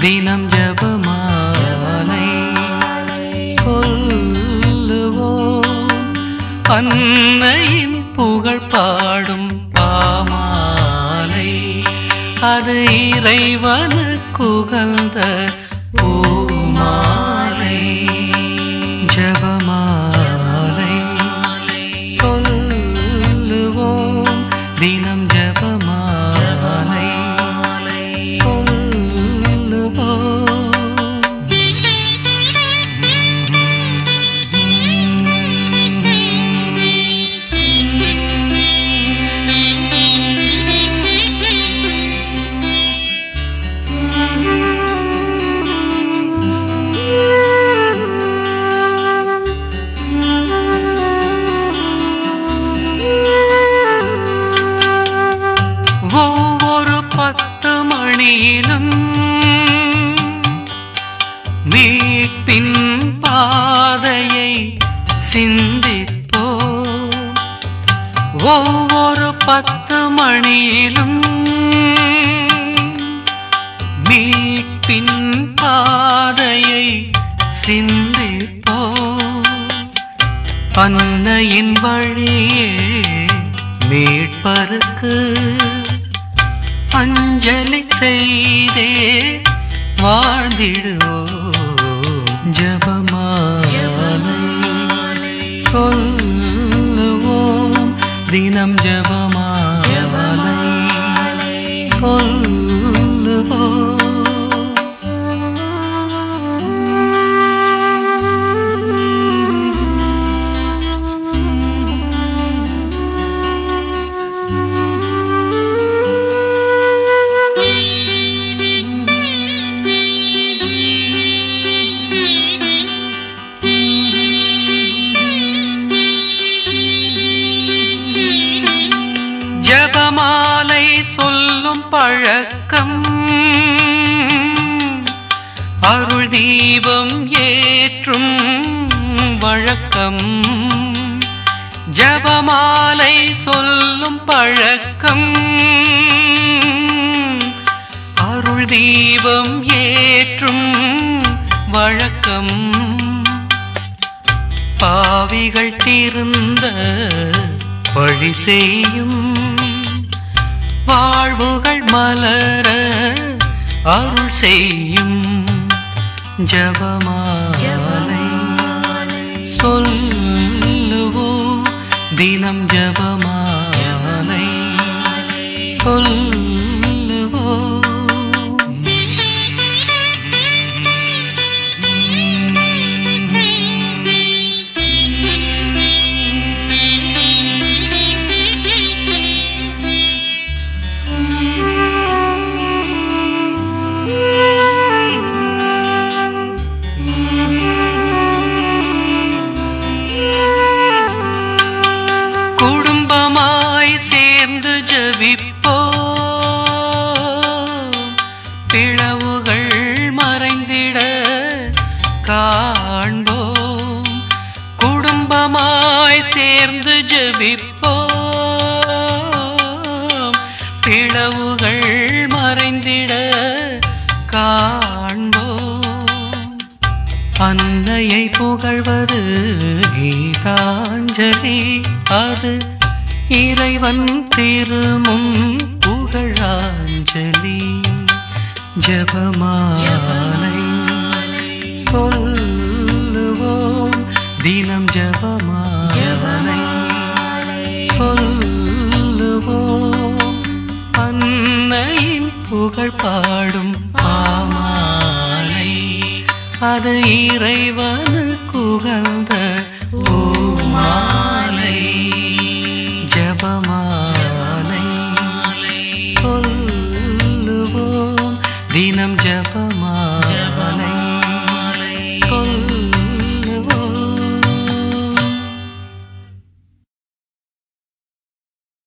தினம் ஜபமாலை சொல்லுவோம் அன்னையின் புகழ் பாடும் பாமாலை அது இறைவனுக்கு உகந்த பூமாலை ஜபமாலை சொல்லுவோம் தினம் ஜபமாலை சொல்லுவோம் ஒவ்வொரு பத்து மணியிலும் மீட்பின் பாதையை சிந்திப்போ ஒவ்வொரு பத்து மணியிலும் மீட்பின் பாதையை சிந்திப்போ அன்னையின் வழியே மீட்பருக்கு அஞ்சலி செய்தே வாழ்ந்திடுவோம் ஜபமாலை சொல்லுவோம் தினம் ஜபமாலை சொல்லுவோம் ஜபமாலை சொல்லும் பழக்கம் அருள் தீபம் ஏற்றும் வழக்கம் ஜபமாலை சொல்லும் பழக்கம் அருள் தீபம் ஏற்றும் வழக்கம் பாவிகள் தீர்ந்த வழி செய்யும் வாழ்வுகள் மலர அருள் செய்யும் ஜபமாலை சொல்லுவோம் தினம் ஜபமாலை சொல்லுவோம் குடும்பமாய் சேர்ந்து ஜபிப்போ பிளவுகள் மறைந்திட காண்போம் குடும்பமாய் சேர்ந்து ஜபிப்போ பிளவுகள் மறைந்திட காண்போம் அன்னையை புகழ்வது கீதாஞ்சலி அது இறைவன் திருமுன் புகழாஞ்சலி ஜபமாலை சொல்லுவோம் தினம் ஜபமாலை சொல்லுவோம் அன்னையின் புகழ் பாடும் பாமாலை அது இறைவனுக்கு உகந்த பூமாலை ஜபமாலை சொல்லுவோம் தினம் ஜபம்